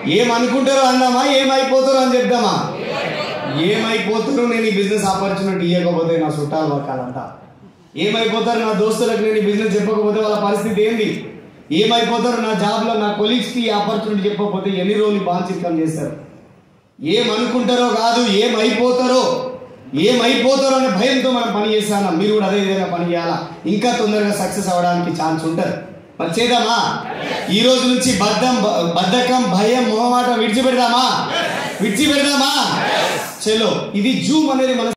ఏమనుకుంటారో అందామా ఏమైపోతారో అని చెప్దామా ఏమైపోతారో నేను ఈ బిజినెస్ ఆపర్చునిటీ ఇవ్వకపోతే నా చుట్టాలు వర్కాలంతా ఏమైపోతారు నా దోస్తులకు నేను ఈ బిజినెస్ చెప్పకపోతే వాళ్ళ పరిస్థితి ఏంది ఏమైపోతారు నా జాబ్లో నా కొలీగ్స్కి ఈ ఆపర్చునిటీ చెప్పకపోతే ఎన్ని రోజులు బాధ్యతం చేస్తారు ఏమనుకుంటారో కాదు ఏమైపోతారో ఏమైపోతారో అనే భయంతో మనం పని చేస్తానా మీరు కూడా అదే విధంగా పని చేయాలా ఇంకా తొందరగా సక్సెస్ అవ్వడానికి ఛాన్స్ ఉంటుంది మరి చేద్దామా ఈ రోజు నుంచి బద్దం బద్ధకం భయం మొహమాటం విడిచిపెడదామా విడిచిపెడదామా చలో ఇది జూమ్ అనేది మన